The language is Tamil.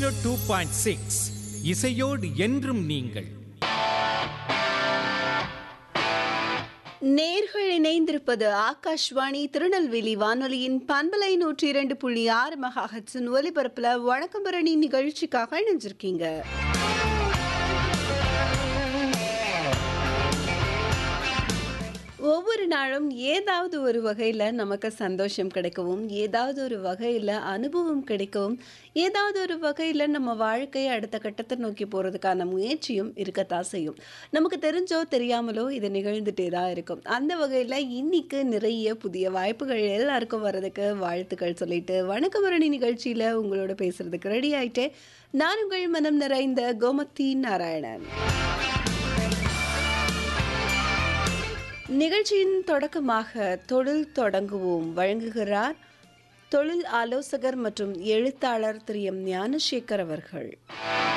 டூ பாயிண்ட் சிக்ஸ் இசையோடு என்றும் நீங்கள் நேர்கள் இணைந்திருப்பது ஆகாஷ்வாணி திருநெல்வேலி வானொலியின் பண்பலை நூற்றி இரண்டு புள்ளி ஆறு மெகாஹட்ஸின் ஒலிபரப்புல வணக்கம் பரணி நிகழ்ச்சிக்காக இணைஞ்சிருக்கீங்க ஒவ்வொரு நாளும் ஏதாவது ஒரு வகையில் நமக்கு சந்தோஷம் கிடைக்கவும் ஏதாவது ஒரு வகையில் அனுபவம் கிடைக்கவும் ஏதாவது ஒரு வகையில் நம்ம வாழ்க்கையை அடுத்த கட்டத்தை நோக்கி போகிறதுக்கான முயற்சியும் இருக்கத்தான் செய்யும் நமக்கு தெரிஞ்சோ தெரியாமலோ இது நிகழ்ந்துட்டே தான் இருக்கும் அந்த வகையில் இன்னைக்கு நிறைய புதிய வாய்ப்புகள் எல்லாருக்கும் வர்றதுக்கு வாழ்த்துக்கள் சொல்லிட்டு வணக்கமரணி நிகழ்ச்சியில் உங்களோட பேசுறதுக்கு ரெடி ஆயிட்டே நான் உங்கள் மனம் நிறைந்த கோமதி நாராயணன் நிகழ்ச்சியின் தொடக்கமாக தொழில் தொடங்குவோம் வழங்குகிறார் தொழில் ஆலோசகர் மற்றும் எழுத்தாளர் திரு எம் ஞானசேகர் அவர்கள்